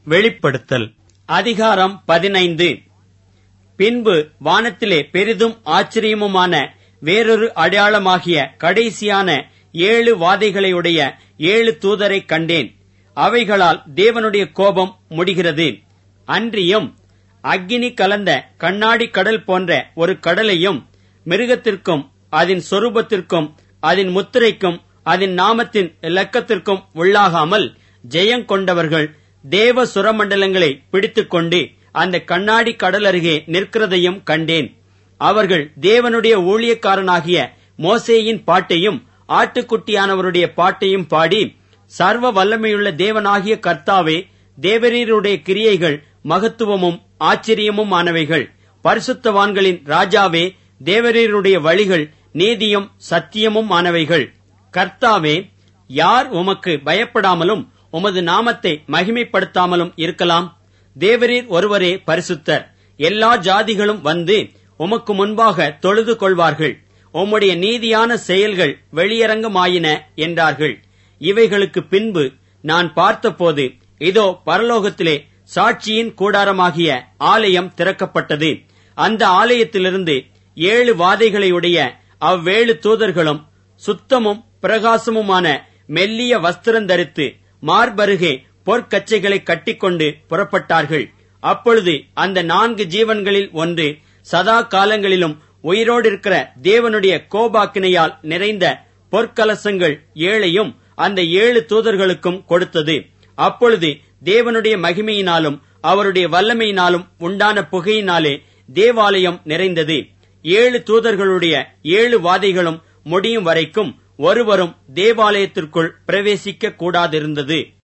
வெளிப்படுத்தல் அதிகாரம் பதினைந்து பின்பு வானத்திலே பெரிதும் ஆச்சரியமுமான வேறொரு அடையாளமாகிய கடைசியான ஏழு வாதைகளையுடைய ஏழு தூதரை கண்டேன் அவைகளால் தேவனுடைய கோபம் முடிகிறது அன்றியும் அக்கினி கலந்த கண்ணாடி கடல் போன்ற ஒரு கடலையும் மிருகத்திற்கும் அதன் சொரூபத்திற்கும் அதன் முத்திரைக்கும் அதன் நாமத்தின் இலக்கத்திற்கும் உள்ளாகாமல் ஜெயங்கொண்டவர்கள் தேவ சுரமண்டலங்களை பிடித்துக்கொண்டு அந்த கண்ணாடி கடல் அருகே நிற்கிறதையும் கண்டேன் அவர்கள் தேவனுடைய ஊழியக்காரனாகிய மோசேயின் பாட்டையும் ஆட்டுக்குட்டியானவருடைய பாட்டையும் பாடி சர்வ வல்லமையுள்ள தேவனாகிய கர்த்தாவே தேவரீருடைய கிரியைகள் மகத்துவமும் ஆச்சரியமும் ஆனவைகள் பரிசுத்தவான்களின் ராஜாவே தேவரீருடைய வழிகள் நீதியும் சத்தியமும் ஆனவைகள் கர்த்தாவே யார் உமக்கு பயப்படாமலும் உமது நாமத்தை மகிமைப்படுத்தாமலும் இருக்கலாம் தேவரீர் ஒருவரே பரிசுத்தர் எல்லா ஜாதிகளும் வந்து உமக்கு முன்பாக தொழுது கொள்வார்கள் உம்முடைய நீதியான செயல்கள் வெளியரங்கமாயின என்றார்கள் இவைகளுக்கு பின்பு நான் பார்த்தபோது இதோ பரலோகத்திலே சாட்சியின் கூடாரமாகிய ஆலயம் திறக்கப்பட்டது அந்த ஆலயத்திலிருந்து ஏழு வாதைகளையுடைய அவ்வேழு தூதர்களும் சுத்தமும் பிரகாசமுமான மெல்லிய வஸ்திரம் தரித்து மார்பருகே பொற்கச்சைகளை கட்டிக்கொண்டு புறப்பட்டார்கள் அப்பொழுது அந்த நான்கு ஜீவன்களில் ஒன்று சதா காலங்களிலும் உயிரோடு இருக்கிற தேவனுடைய கோபாக்கினையால் நிறைந்த பொற்கலசங்கள் ஏழையும் அந்த ஏழு தூதர்களுக்கும் கொடுத்தது அப்பொழுது தேவனுடைய மகிமையினாலும் அவருடைய வல்லமையினாலும் உண்டான புகையினாலே தேவாலயம் நிறைந்தது ஏழு தூதர்களுடைய ஏழு வாதைகளும் முடியும் வரைக்கும் ஒருவரும் தேவாலயத்திற்குள் பிரவேசிக்க கூடாதிருந்தது